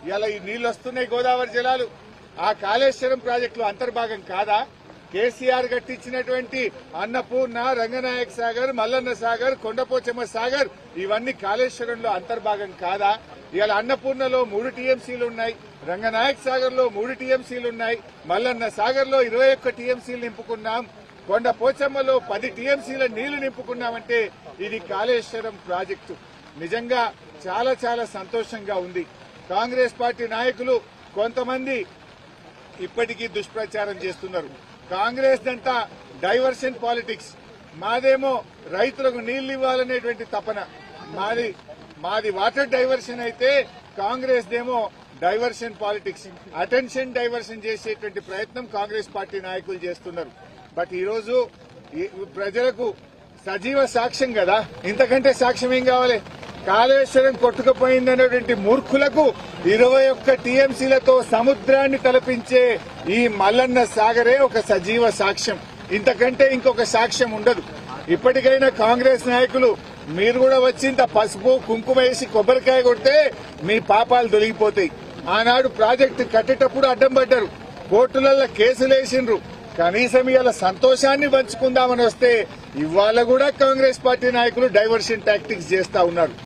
ఇలా ఈ నీళ్లు వస్తున్నాయి గోదావరి జలాలు ఆ కాళేశ్వరం ప్రాజెక్టులో అంతర్భాగం కాదా కేసీఆర్ కట్టించినటువంటి అన్నపూర్ణ రంగనాయక సాగర్ మల్లన్న సాగర్ కొండపోచమ్మ సాగర్ ఇవన్నీ కాళేశ్వరంలో అంతర్భాగం కాదా ఇవాళ అన్నపూర్ణలో మూడు టీఎంసీలు ఉన్నాయి రంగనాయక సాగర్ లో మూడు టీఎంసీలు ఉన్నాయి మల్లన్న సాగర్ లో ఇరవై ఒక్క టీఎంసీలు నింపుకున్నాం కొండ పోచమ్మలో పది టీఎంసీల నీళ్లు నింపుకున్నామంటే ఇది కాళేశ్వరం ప్రాజెక్టు నిజంగా చాలా చాలా సంతోషంగా ఉంది కాంగ్రెస్ పార్టీ నాయకులు కొంతమంది ఇప్పటికీ దుష్ప్రచారం చేస్తున్నారు కాంగ్రెస్ దంతా డైవర్షన్ పాలిటిక్స్ మాదేమో రైతులకు నీళ్లు ఇవ్వాలనేటువంటి తపన మాది మాది వాటర్ డైవర్షన్ అయితే కాంగ్రెస్ దేమో డైవర్షన్ పాలిటిక్స్ అటెన్షన్ డైవర్షన్ చేసేటువంటి ప్రయత్నం కాంగ్రెస్ పార్టీ నాయకులు చేస్తున్నారు బట్ ఈ రోజు ఈ ప్రజలకు సజీవ సాక్ష్యం కదా ఇంతకంటే సాక్ష్యం ఏం కావాలి కాళేశ్వరం కొట్టుకుపోయిందనేటువంటి మూర్ఖులకు ఇరవై ఒక్క టీఎంసీలతో సముద్రాన్ని తలపించే ఈ మల్లన్న సాగరే ఒక సజీవ సాక్ష్యం ఇంతకంటే ఇంకొక సాక్ష్యం ఉండదు ఇప్పటికైనా కాంగ్రెస్ నాయకులు మీరు కూడా వచ్చి ఇంత పసుపు కుంకుమ వేసి కొబ్బరికాయ కొడితే మీ పాపాలు తొలగిపోతాయి ఆనాడు ప్రాజెక్టు కట్టేటప్పుడు అడ్డం పడ్డారు కోర్టులలో కేసులు వేసిండ్రు కనీసం ఇవాళ సంతోషాన్ని పంచుకుందామని వస్తే ఇవాళ కూడా కాంగ్రెస్ పార్టీ నాయకులు డైవర్షన్ టాక్టిక్స్ చేస్తా ఉన్నారు